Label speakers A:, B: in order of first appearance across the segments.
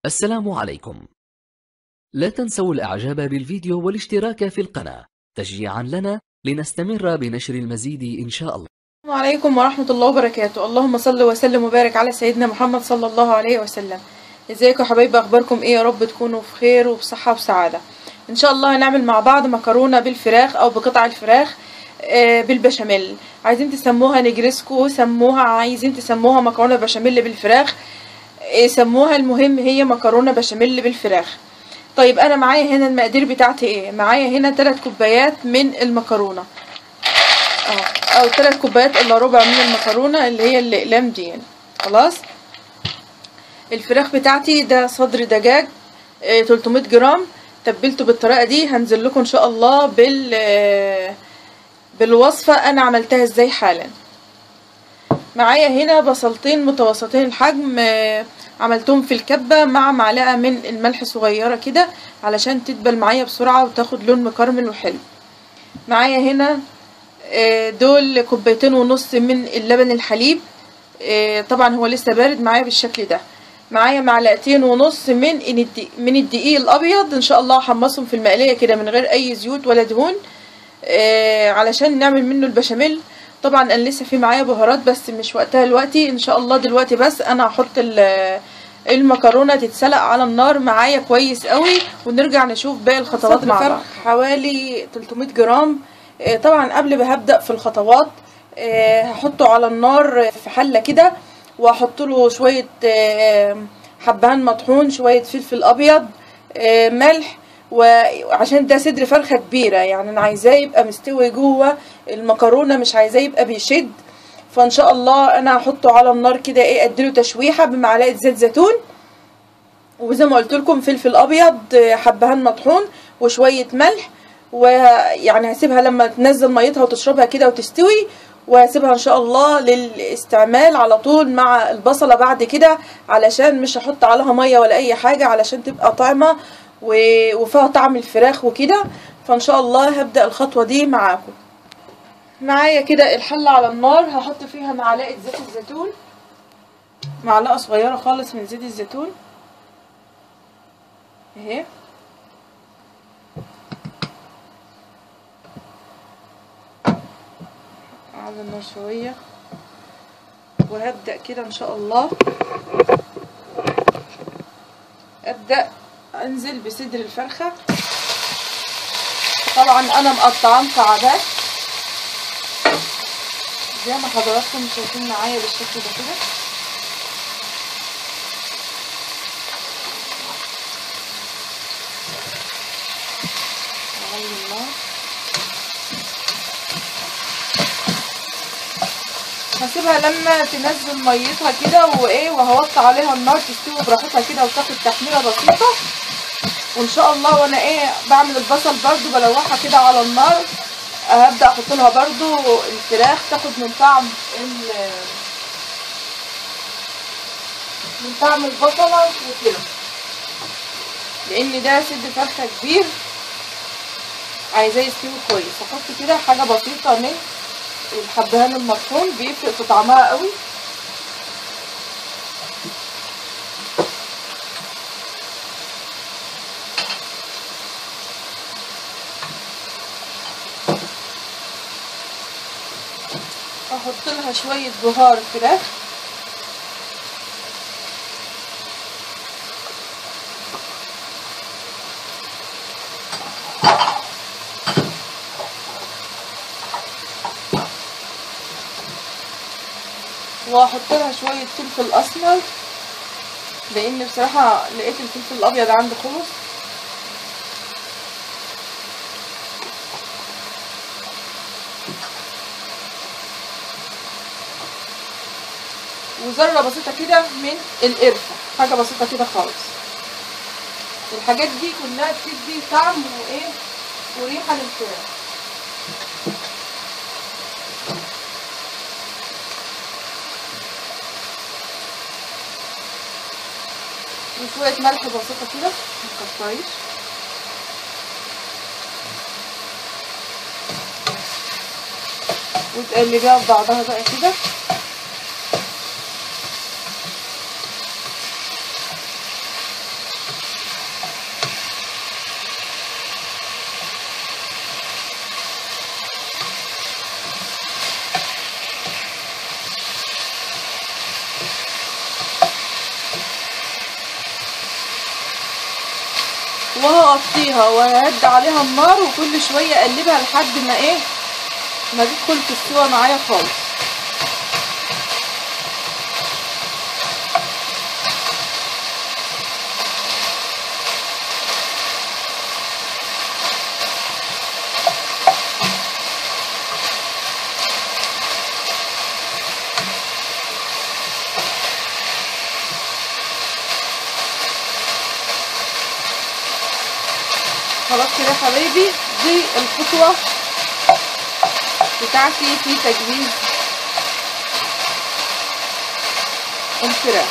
A: السلام عليكم لا تنسوا الاعجاب بالفيديو والاشتراك في القناة تشجيعا لنا لنستمر بنشر المزيد ان شاء الله
B: السلام عليكم ورحمة الله وبركاته اللهم صل وسلم وبارك على سيدنا محمد صلى الله عليه وسلم ازيكم يا حبايبي اخباركم ايه يا رب تكونوا في خير وبصحة وسعادة ان شاء الله هنعمل مع بعض مكرونة بالفراخ او بقطع الفراخ آه، بالبشاميل عايزين تسموها نجرسكو سموها عايزين تسموها مكرونة بشاميل بالفراخ آه، سموها المهم هي مكرونة بشاميل بالفراخ طيب انا معايا هنا المقادير بتاعتي ايه معايا هنا 3 كوبايات من المكرونة اه او 3 كوبايات الا ربع من المكرونة اللي هي الاقلام دي يعني. خلاص الفراخ بتاعتي ده صدر دجاج آه، 300 جرام تبلته بالطريقه دي هنزل لكم ان شاء الله بال آه، بالوصفه انا عملتها ازاي حالا معايا هنا بصلتين متوسطين الحجم آه، عملتهم في الكبه مع معلقه من الملح صغيره كده علشان تدبل معايا بسرعه وتاخد لون مكرمل وحلو معايا هنا آه، دول كوبايتين ونص من اللبن الحليب آه، طبعا هو لسه بارد معايا بالشكل ده معايا معلقتين ونص من الدقيق من الدقيق الابيض ان شاء الله هحمصهم في المقليه كده من غير اي زيوت ولا دهون آه علشان نعمل منه البشاميل طبعا انا لسه في معايا بهارات بس مش وقتها دلوقتي ان شاء الله دلوقتي بس انا هحط ال- المكرونه تتسلق على النار معايا كويس قوي ونرجع نشوف باقي الخطوات مع بعض حوالي 300 جرام آه، طبعا قبل ما هبدا في الخطوات آه، هحطه على النار في حله كده واحط له شويه آه، حبهان مطحون شويه فلفل ابيض آه، ملح وعشان ده صدر فرخه كبيره يعني انا عايزاه يبقى مستوي جوه المكرونه مش عايزاه يبقى بيشد فان شاء الله انا هحطه على النار كده ايه اديله تشويحه بمعلقه زيت زيتون وزي ما قلت لكم فلفل ابيض آه، حبهان مطحون وشويه ملح ويعني هسيبها لما تنزل ميتها وتشربها كده وتستوي وهسيبها ان شاء الله للاستعمال على طول مع البصله بعد كده علشان مش هحط عليها ميه ولا اي حاجه علشان تبقى طعمه و- وفيها طعم الفراخ وكده فان شاء الله هبدا الخطوه دي معاكم معايا كده الحله على النار هحط فيها معلقه زيت الزيتون معلقه صغيره خالص من زيت الزيتون اهي على النار شوية وهبدأ كده ان شاء الله ابدأ انزل بصدر الفرخة طبعا انا مقطعاه مكعبات زي ما حضراتكم شايفين معايا بالشكل ده كده اعلي النار هسيبها لما تنزل ميتها كده وايه وهوطي عليها النار تستوي براحتها كده وتاخد تحميره بسيطه وان شاء الله وانا ايه بعمل البصل برضو بلوحها كده على النار هبدا احط لها برضو الفراخ تاخد من طعم ال من طعم البصله وكده لان ده سد فرخه كبير عايزاه يستوي كويس احط كده حاجه بسيطه من الحبهان المطحون بيفرق في طعمها قوي احط لها شويه بهار فراخ واحط لها شويه فلفل اسمر لان بصراحه لقيت الفلفل الابيض عندي خلص وذره بسيطه كده من القرفه حاجه بسيطه كده خالص الحاجات دي كلها بتدي طعم وايه وريحه للفراخ وشوية ملح بسيطة كده مكتريش وتقلبيها في بعضها بقى كده وهغطيها وههد عليها النار وكل شويه اقلبها لحد ما ايه ما تدخل تستوى معايا خالص خلاص كده يا حبايبي دي الخطوة بتاعتي في تجهيز الفراخ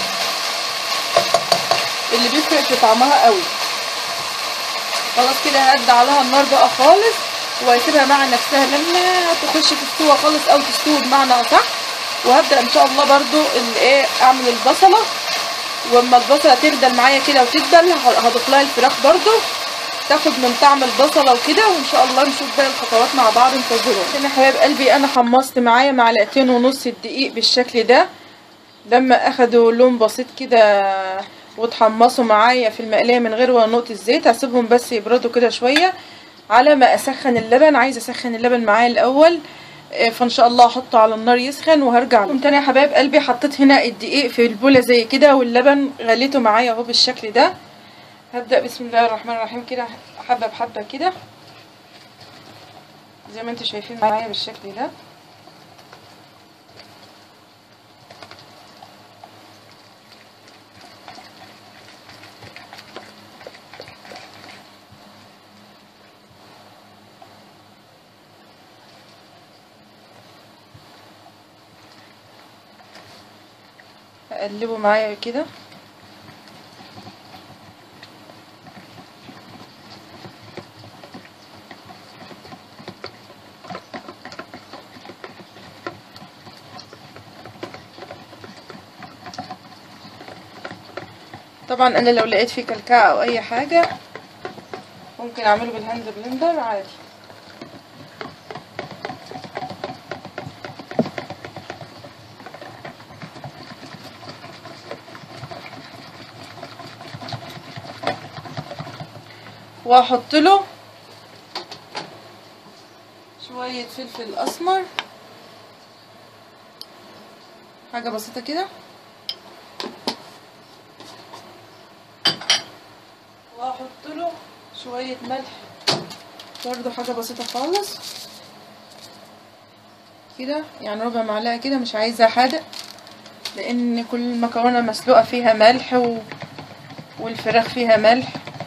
B: اللي بيفرق في طعمها قوي خلاص كده هدي عليها النار بقى خالص وهسيبها مع نفسها لما تخش تستوى خالص او تستوي بمعنى اصح وهبدا ان شاء الله برضو الايه اعمل البصله واما البصله تغدل معايا كده وتدبل هضيف لها الفراخ برضو تاخد من طعم البصله وكده وان شاء الله نشوف باقي الخطوات مع بعض انتظرونا هنا يا حبايب قلبي انا حمصت معايا معلقتين ونص الدقيق بالشكل ده لما اخدوا لون بسيط كده واتحمصوا معايا في المقليه من غير ولا نقطه زيت هسيبهم بس يبردوا كده شويه على ما اسخن اللبن عايزه اسخن اللبن معايا الاول فان شاء الله احطه على النار يسخن وهرجع لكم تاني يا حبايب قلبي حطيت هنا الدقيق في البوله زي كده واللبن غليته معايا اهو بالشكل ده هبدأ بسم الله الرحمن الرحيم كده حبة بحبة كده زي ما انتم شايفين معايا بالشكل ده اقلبه معايا كده طبعا انا لو لقيت فيه كلكعه او اي حاجه ممكن اعمله بالهاند بلندر عادي واحط له شويه فلفل اسمر حاجه بسيطه كده واحط له شويه ملح برضو حاجه بسيطه خالص كده يعني ربع معلقه كده مش عايزه حادق لان كل مكرونه مسلوقه فيها ملح و... والفراخ فيها ملح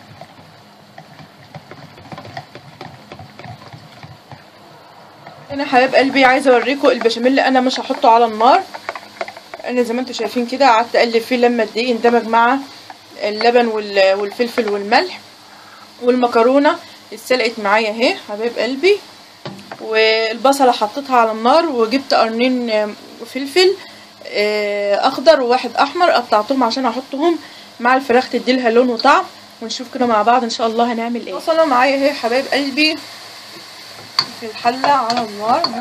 B: هنا حبايب قلبي عايزه اوريكم البشاميل اللي انا مش هحطه على النار انا زي ما انتم شايفين كده قعدت اقلب فيه لما الدقيق اندمج مع اللبن والفلفل والملح والمكرونه اتسلقت معايا اهي حبايب قلبي والبصله حطيتها على النار وجبت قرنين فلفل اخضر وواحد احمر قطعتهم عشان احطهم مع الفراخ تديلها لون وطعم ونشوف كده مع بعض ان شاء الله هنعمل ايه البصله معايا اهي حبايب قلبي في الحله على النار اهي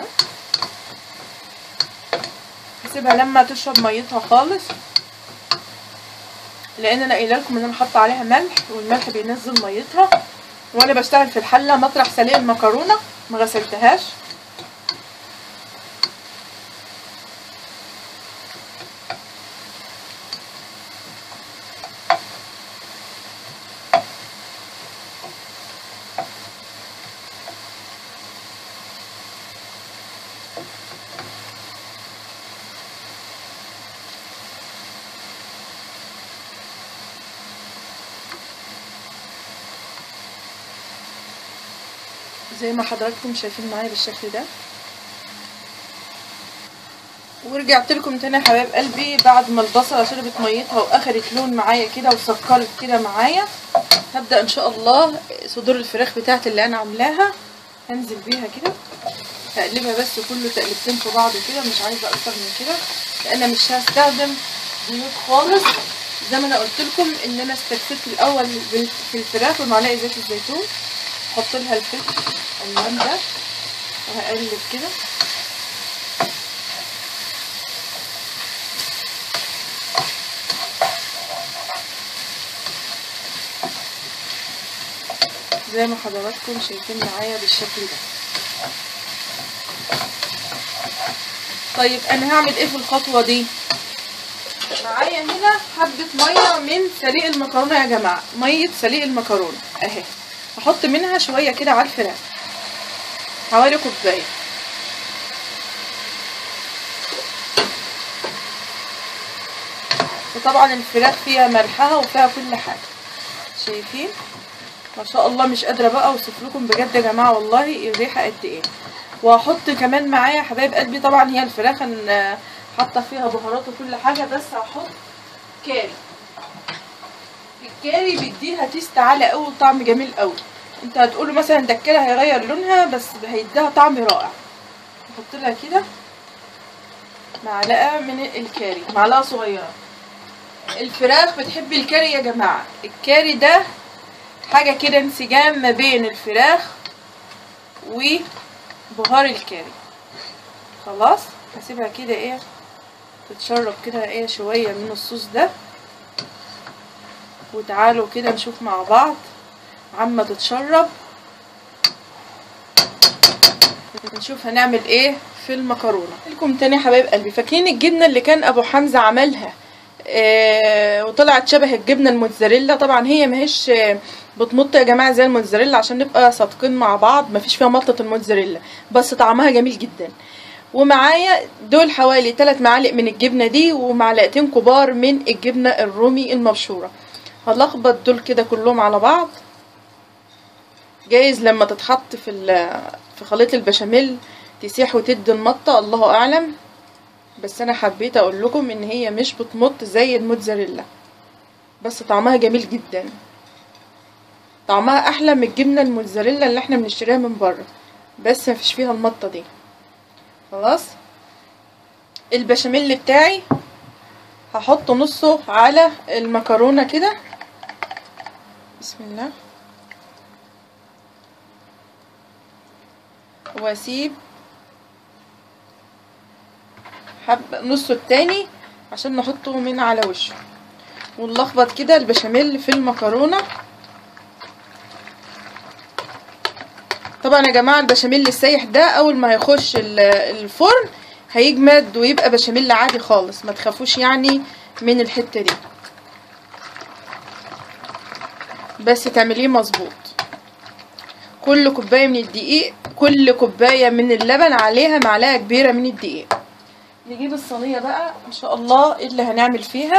B: هسيبها لما تشرب ميتها خالص لان انا قايله لكم ان انا حاطه عليها ملح والملح بينزل ميتها وانا بشتغل في الحله مطرح سلق المكرونه ما غسلتهاش زي ما حضراتكم شايفين معايا بالشكل ده ورجعت لكم تاني يا حبايب قلبي بعد ما البصله شربت ميتها واخدت لون معايا كده وسكرت كده معايا هبدا ان شاء الله صدور الفراخ بتاعتي اللي انا عاملاها هنزل بيها كده هقلبها بس كله تقلبتين في بعض كده مش عايزه اكتر من كده لان مش هستخدم زيوت خالص زي ما انا قلت لكم ان انا استكفيت الاول في الفراخ بمعلقه زيت الزيتون احط لها الفلفل الالوان ده وهقلب كده زي ما حضراتكم شايفين معايا بالشكل ده طيب انا هعمل ايه في الخطوه دي معايا هنا حبه ميه من سليق المكرونه يا جماعه ميه سليق المكرونه اهي هحط منها شويه كده على الفراخ حوالي كوبايه وطبعا الفراخ فيها ملحها وفيها كل حاجه شايفين ما شاء الله مش قادره بقى اوصف لكم بجد يا جماعه والله الريحه قد ايه وهحط كمان معايا حبايب قلبي طبعا هي الفراخ ان حاطه فيها بهارات وكل حاجه بس هحط كاري الكاري بيديها تيست عالي قوي وطعم جميل قوي انت هتقولوا مثلا ده الكاري هيغير لونها بس هيديها طعم رائع احط لها كده معلقه من الكاري معلقه صغيره الفراخ بتحب الكاري يا جماعه الكاري ده حاجه كده انسجام ما بين الفراخ وبهار الكاري خلاص هسيبها كده ايه تتشرب كده ايه شويه من الصوص ده وتعالوا كده نشوف مع بعض عما تتشرب نشوف هنعمل ايه في المكرونه لكم تاني يا حبايب قلبي فاكرين الجبنه اللي كان ابو حمزه عملها آه وطلعت شبه الجبنه الموتزاريلا طبعا هي ماهيش آه بتمط يا جماعه زي الموتزاريلا عشان نبقى صادقين مع بعض مفيش فيها مطه الموتزاريلا بس طعمها جميل جدا ومعايا دول حوالي 3 معالق من الجبنه دي ومعلقتين كبار من الجبنه الرومي المبشوره هلخبط دول كده كلهم على بعض جايز لما تتحط في في خليط البشاميل تسيح وتدي المطه الله اعلم بس انا حبيت اقول لكم ان هي مش بتمط زي الموتزاريلا بس طعمها جميل جدا طعمها احلى من الجبنه الموتزاريلا اللي احنا بنشتريها من بره بس مفيش فيها المطه دي خلاص البشاميل بتاعي هحط نصه على المكرونه كده بسم الله واسيب حب نصه التاني عشان نحطه من على وشه ونلخبط كده البشاميل في المكرونه طبعا يا جماعه البشاميل السايح ده اول ما هيخش الفرن هيجمد ويبقى بشاميل عادي خالص ما تخافوش يعني من الحته دي بس تعمليه مظبوط كل كوبايه من الدقيق كل كوبايه من اللبن عليها معلقه كبيره من الدقيق نجيب الصينيه بقى ان شاء الله اللي هنعمل فيها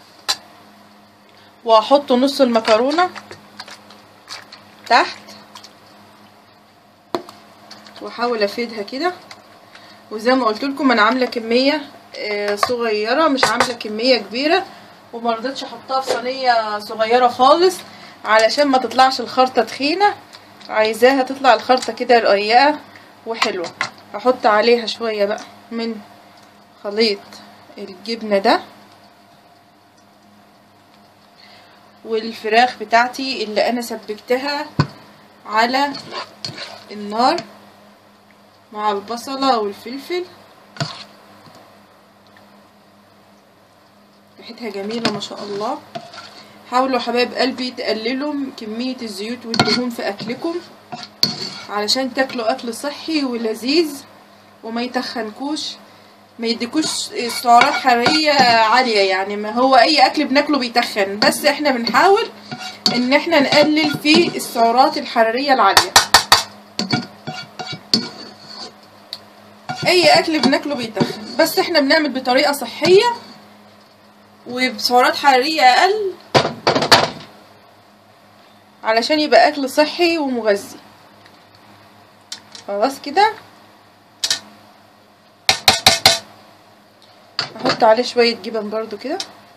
B: وهحط نص المكرونه تحت واحاول افيدها كده وزي ما قلت لكم انا عامله كميه صغيره مش عامله كميه كبيره وما رضيتش احطها في صينيه صغيره خالص علشان ما تطلعش الخرطه تخينه عايزاها تطلع الخرطه كده رقيقه وحلوه احط عليها شويه بقى من خليط الجبنه ده والفراخ بتاعتي اللي انا سبكتها على النار مع البصلة والفلفل ريحتها جميلة ما شاء الله حاولوا حبايب قلبي تقللوا كمية الزيوت والدهون في أكلكم علشان تاكلوا أكل صحي ولذيذ وما يتخنكوش ما يديكوش سعرات حرارية عالية يعني ما هو أي أكل بناكله بيتخن بس احنا بنحاول إن احنا نقلل في السعرات الحرارية العالية اي اكل بناكله بيتخن بس احنا بنعمل بطريقه صحيه وبسعرات حراريه اقل علشان يبقى اكل صحي ومغذي خلاص كده احط عليه شويه جبن برضو كده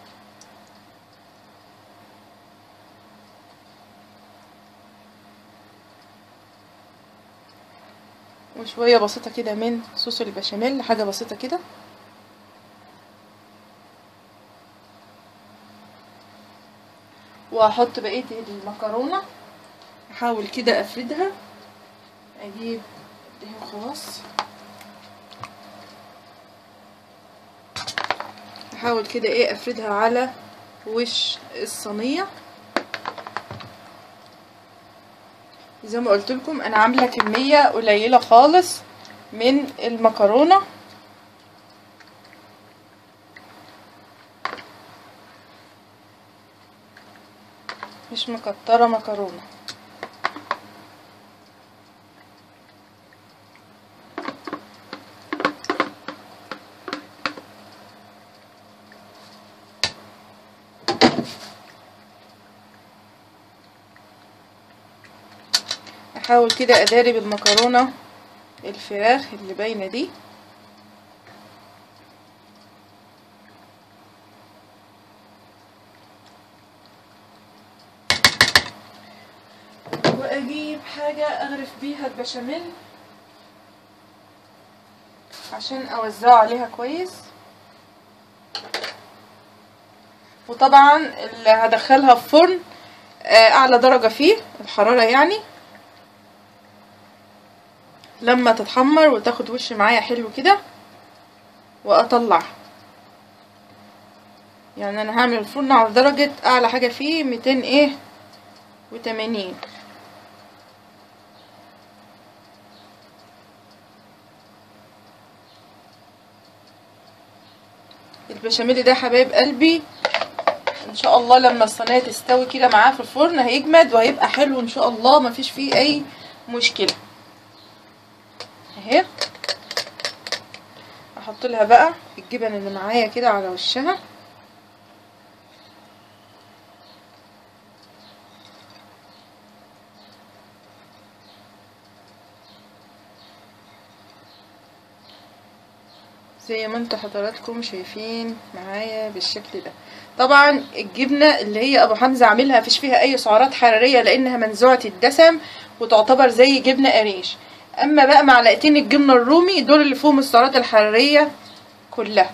B: وشوية بسيطة كده من صوص البشاميل حاجة بسيطة كده وهحط بقية المكرونة احاول كده افردها اجيب دهن خلاص احاول كده ايه افردها على وش الصينية زي ما قلت لكم انا عامله كميه قليله خالص من المكرونه مش مكتره مكرونه احاول كده اداري بالمكرونه الفراخ اللي باينه دي واجيب حاجه اغرف بيها البشاميل عشان اوزعه عليها كويس وطبعا اللي هدخلها في فرن اعلى درجه فيه الحراره يعني لما تتحمر وتاخد وش معايا حلو كده واطلع يعني انا هعمل الفرن على درجة اعلى حاجة فيه ميتين ايه وتمانين البشاميل ده حبايب قلبي ان شاء الله لما الصينيه تستوي كده معاه في الفرن هيجمد وهيبقى حلو ان شاء الله مفيش فيه اي مشكله اهي احط لها بقى الجبن اللي معايا كده على وشها زي ما انتوا حضراتكم شايفين معايا بالشكل ده طبعا الجبنه اللي هي ابو حمزه عاملها مفيش فيها اي سعرات حراريه لانها منزوعه الدسم وتعتبر زي جبنه قريش اما بقى معلقتين الجبنه الرومي دول اللي فيهم السعرات الحراريه كلها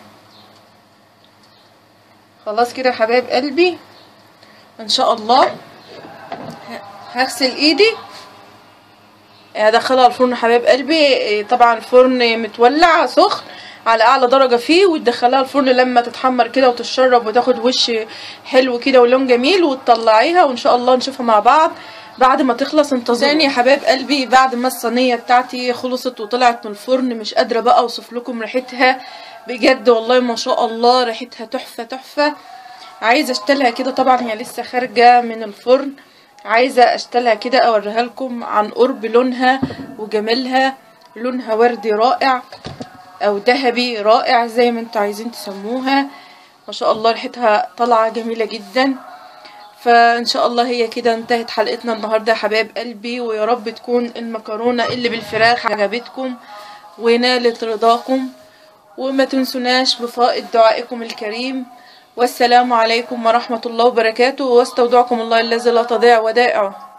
B: خلاص كده يا حبايب قلبي ان شاء الله هغسل ايدي هدخلها الفرن حبايب قلبي طبعا الفرن متولع سخن على اعلى درجه فيه وتدخليها الفرن لما تتحمر كده وتتشرب وتاخد وش حلو كده ولون جميل وتطلعيها وان شاء الله نشوفها مع بعض بعد ما تخلص انتظروا تاني يا حبايب قلبي بعد ما الصينيه بتاعتي خلصت وطلعت من الفرن مش قادره بقى اوصف لكم ريحتها بجد والله ما شاء الله ريحتها تحفه تحفه عايزه اشتلها كده طبعا هي لسه خارجه من الفرن عايزه اشتلها كده اوريها لكم عن قرب لونها وجمالها لونها وردي رائع او ذهبي رائع زي ما انتوا عايزين تسموها ما شاء الله ريحتها طالعه جميله جدا فان شاء الله هي كده انتهت حلقتنا النهارده يا حبايب قلبي ويا رب تكون المكرونه اللي بالفراخ عجبتكم ونالت رضاكم وما تنسوناش بفائض دعائكم الكريم والسلام عليكم ورحمه الله وبركاته واستودعكم الله الذي لا تضيع ودائعه